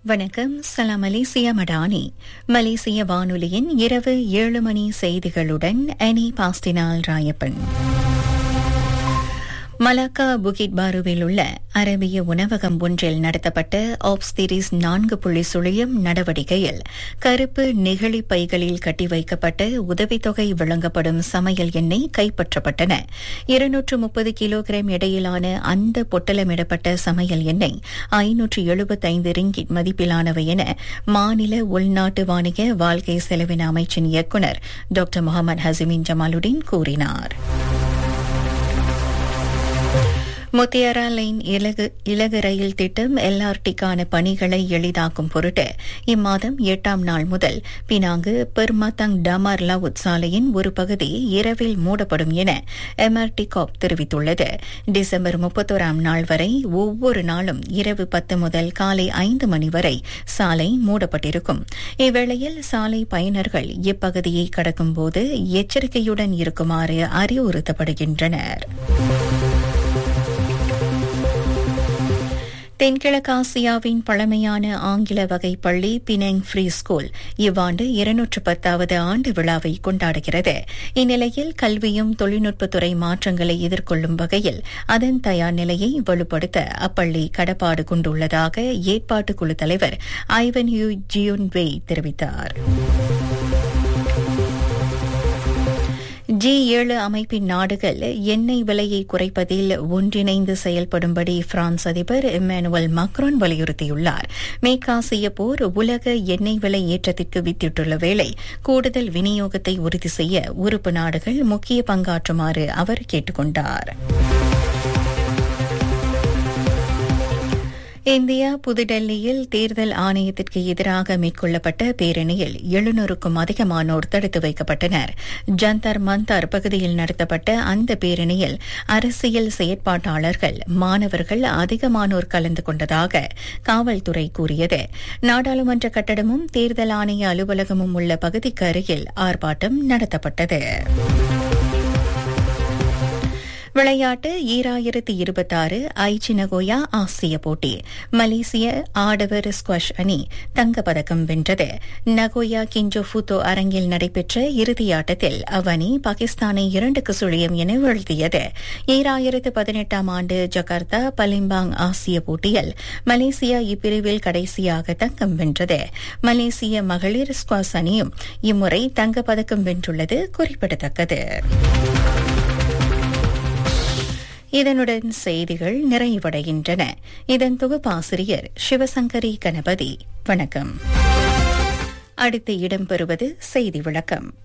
வணக்கம் சலாம் மலேசியா மடானி மலேசிய வானொலியின் இரவு ஏழு மணி செய்திகளுடன் அனி பாஸ்டினால் ராயப்பன் மலாக்கா புகிட் பாருவில் உள்ள அரபிய உணவகம் ஒன்றில் நடத்தப்பட்ட ஆப்ஸ்திரிஸ் நான்கு புள்ளி சுழியம் நடவடிக்கையில் கருப்பு நெகிழி பைகளில் கட்டி வைக்கப்பட்ட உதவித்தொகை வழங்கப்படும் சமையல் எண்ணெய் கைப்பற்றப்பட்டன இருநூற்று முப்பது கிலோகிராம் எடையிலான அந்த பொட்டலமிடப்பட்ட சமையல் எண்ணெய் ஐநூற்று எழுபத்தைந்து ரிங்கிட் மதிப்பிலானவை என மாநில உள்நாட்டு வாணிக வாழ்க்கை செலவின அமைச்சின் இயக்குநர் டாக்டர் முகமது ஹசிமின் ஜமாலுடீன் கூறினார் முத்தியாரா லைன் இலகு இலகு ரயில் திட்டம் எல்ஆர்டிக்கான பணிகளை எளிதாக்கும் பொருட்டு இம்மாதம் எட்டாம் நாள் முதல் பினாங்கு பெர்மத்தங் டமார் லவுத் சாலையின் ஒரு பகுதி இரவில் மூடப்படும் என எம்ஆர்டி காப் தெரிவித்துள்ளது டிசம்பர் முப்பத்தோராம் நாள் வரை ஒவ்வொரு நாளும் இரவு பத்து முதல் காலை ஐந்து மணி வரை சாலை மூடப்பட்டிருக்கும் இவ்வேளையில் சாலை பயனர்கள் இப்பகுதியை கடக்கும்போது எச்சரிக்கையுடன் இருக்குமாறு அறிவுறுத்தப்படுகின்றனர் தென்கிழக்காசியாவின் பழமையான ஆங்கில வகை பள்ளி பினெங் ஃப்ரீ ஸ்கூல் இவ்வாண்டு இருநூற்று பத்தாவது ஆண்டு விழாவை கொண்டாடுகிறது இந்நிலையில் கல்வியும் தொழில்நுட்பத்துறை மாற்றங்களை எதிர்கொள்ளும் வகையில் அதன் தயார் நிலையை வலுப்படுத்த அப்பள்ளி கடப்பாடு கொண்டுள்ளதாக ஏற்பாட்டுக்குழு தலைவர் ஐவன் யூ ஜியுன் வெய் தெரிவித்தார் ஜி ஏழு அமைப்பின் நாடுகள் எண்ணெய் விலையை குறைப்பதில் ஒன்றிணைந்து செயல்படும்படி பிரான்ஸ் அதிபர் இம்மானுவல் மக்ரோன் வலியுறுத்தியுள்ளார் மேற்காசிய போர் உலக எண்ணெய் விலை ஏற்றத்திற்கு வித்திட்டுள்ள வேளை கூடுதல் விநியோகத்தை உறுதி செய்ய உறுப்பு நாடுகள் முக்கிய பங்காற்றுமாறு அவர் கேட்டுக் கொண்டார் இந்தியா புதுடெல்லியில் தேர்தல் ஆணையத்திற்கு எதிராக மேற்கொள்ளப்பட்ட பேரணியில் எழுநூறுக்கும் அதிகமானோர் தடுத்து வைக்கப்பட்டனர் ஜந்தர் மந்தர் பகுதியில் நடத்தப்பட்ட அந்த பேரணியில் அரசியல் செயற்பாட்டாளர்கள் மாணவர்கள் அதிகமானோர் கலந்து கொண்டதாக காவல்துறை கூறியது நாடாளுமன்ற கட்டடமும் தேர்தல் ஆணைய அலுவலகமும் உள்ள பகுதிக்கு அருகில் ஆர்ப்பாட்டம் நடத்தப்பட்டது விளையாட்டு ஈராயிரத்தி இருபத்தாறு ஐச்சி நகோயா ஆசிய போட்டி மலேசிய ஆடவர் ஸ்குவாஷ் அணி தங்கப்பதக்கம் வென்றது நகோயா கிஞ்சோ ஃபுத்தோ அரங்கில் நடைபெற்ற இறுதியாட்டத்தில் அவ்வணி பாகிஸ்தானை இரண்டுக்கு சுழியம் என வீழ்த்தியது ஈராயிரத்து பதினெட்டாம் ஆண்டு ஜகார்த்தா பலிம்பாங் ஆசிய போட்டியில் மலேசியா இப்பிரிவில் கடைசியாக தங்கம் வென்றது மலேசிய மகளிர் ஸ்குவாஷ் அணியும் இம்முறை தங்கப்பதக்கம் வென்றுள்ளது குறிப்பிடத்தக்கது இதனுடன் செய்திகள் நிறைவடைகின்றன இதன் தொகுப்பாசிரியர் சிவசங்கரி கணபதி வணக்கம் அடுத்து இடம்பெறுவது செய்தி விளக்கம்